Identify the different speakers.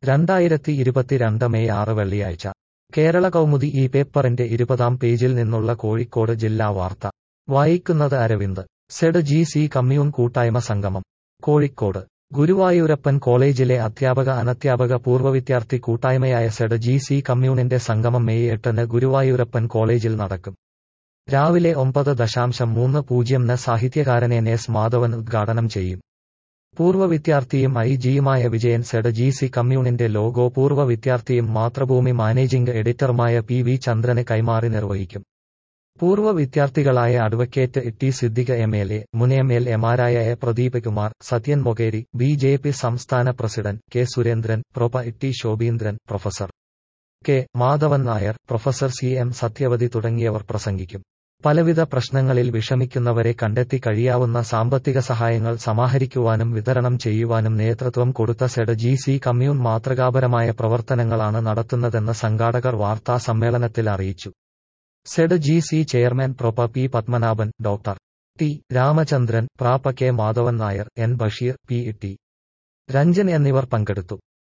Speaker 1: രണ്ടായിരത്തി ഇരുപത്തിരണ്ട് മെയ് ആറ് വെള്ളിയാഴ്ച കേരള കൗമുദി ഈ പേപ്പറിന്റെ ഇരുപതാം പേജിൽ നിന്നുള്ള കോഴിക്കോട് ജില്ലാ വാർത്ത വായിക്കുന്നത് Aravind Z G C commune കൂട്ടായ്മ സംഗമം കോഴിക്കോട് ഗുരുവായൂരപ്പൻ കോളേജിലെ അധ്യാപക അനധ്യാപക പൂർവ്വ വിദ്യാർത്ഥി കൂട്ടായ്മയായ സെഡ് ജി സി കമ്മ്യൂണിന്റെ സംഗമം മെയ് എട്ടിന് ഗുരുവായൂരപ്പൻ കോളേജിൽ നടക്കും രാവിലെ ഒമ്പത് ദശാംശം മൂന്ന് പൂജ്യംന് സാഹിത്യകാരനെ എസ് മാധവൻ ഉദ്ഘാടനം ചെയ്യും പൂർവ്വ വിദ്യാർത്ഥിയും ഐ ജിയുമായ വിജയൻ സെഡ് ജി സി കമ്മ്യൂണിന്റെ ലോഗോ പൂർവ്വ വിദ്യാർത്ഥിയും മാതൃഭൂമി മാനേജിംഗ് എഡിറ്ററുമായ പി വി ചന്ദ്രന് കൈമാറി നിർവഹിക്കും പൂർവ്വ വിദ്യാർത്ഥികളായ advocate T Siddique M L A മുൻ എം എൽ എമാരായ A Pradeep Kumar Sathyan Mokeri B J P സംസ്ഥാന president K Surendran prof T Shobheendran professor K Madhavan Nair professor C M Sathyavathi തുടങ്ങിയവർ പ്രസംഗിക്കും പലവിധ പ്രശ്നങ്ങളിൽ വിഷമിക്കുന്നവരെ കണ്ടെത്തി കഴിയാവുന്ന സാമ്പത്തിക സഹായങ്ങൾ സമാഹരിക്കുവാനും വിതരണം ചെയ്യുവാനും നേതൃത്വം കൊടുത്ത സെഡ് ജി സി കമ്മ്യൂൺ മാതൃകാപരമായ പ്രവർത്തനങ്ങളാണ് നടത്തുന്നതെന്ന് സംഘാടകർ വാർത്താ സമ്മേളനത്തിൽ അറിയിച്ചു Z G C chairman prof P Padmanabhan doctor T Ramachandran prof K Madhavan Nair N Basheer P T Ranjan എന്നിവർ പങ്കെടുത്തു